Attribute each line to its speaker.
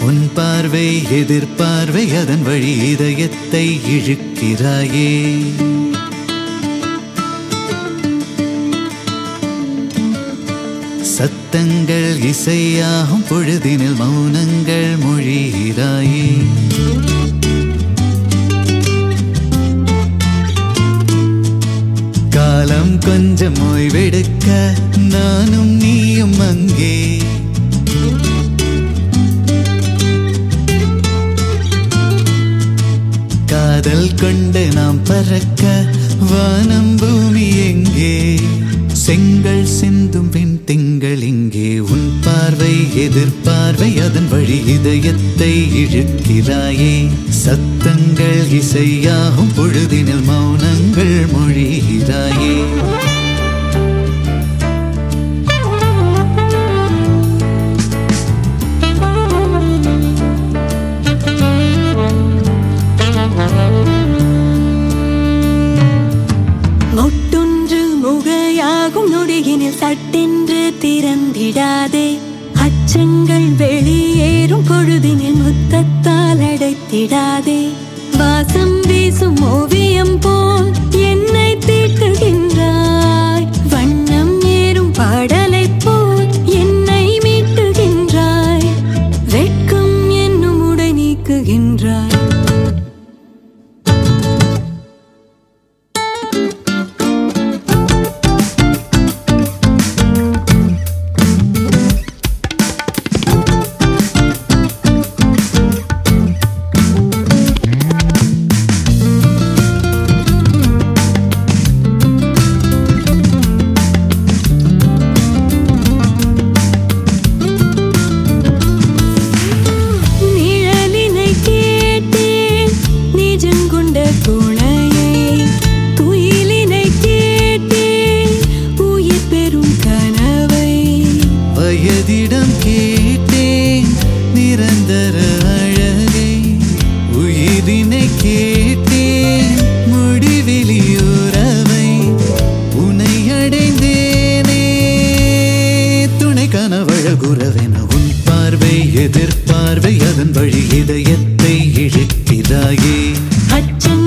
Speaker 1: உன் பார்வை எதிர்பார்வை அதன் வழி இதயத்தை இழுக்கிறாயே சத்தங்கள் இசையாகும் பொழுதினில் மௌனங்கள் மொழிகிறாயே காலம் கொஞ்சம் ஓய்வெடுக்க நானும் நீயும் அங்கே காதல் கொண்டு நாம் பறக்க வானம் பூமி எங்கே செங்கல் சிந்தும் பின் திங்கள் இங்கே உன் பார்வை எதிர்பார்வை அதன் வழி இதயத்தை இழுக்கிறாயே சத்தங்கள் இசையாகும் பொழுதினில் மௌனங்கள் மொழிகிறாயே
Speaker 2: மொட்டொன்று முகையாகும் நொடியினில் சட்டென்று திறந்திடாதே அச்சங்கள் வெளியேறும் பொழுதினில் முத்தத்தால் அடைத்திடாதே வாசம் வீசும் ஓவியம் போல் என்னை தீட்டுகின்றாய் வண்ணம் ஏறும் பாடலைப் போல் என்னை மீட்டுகின்றாய் வெட்கம் என்னும் உடை நீக்குகின்றாய் நிழலினை கேட்டேன் நிஜங்கொண்ட துணையை துயிலினை கேட்டேன் உயிர் பெறும் கனவை
Speaker 1: வயதிடம் கேட்டேன் நிரந்தர அழகை உயிரினை கேட்டேன் முடிவிலியுறவை உனை அடைந்தேனே துணை கனவழகுறவென உன் பார்வை எதிர்பார்வை அதன் வழி இதயத்தை இழுக்கிறாயே
Speaker 2: அச்சங்கள்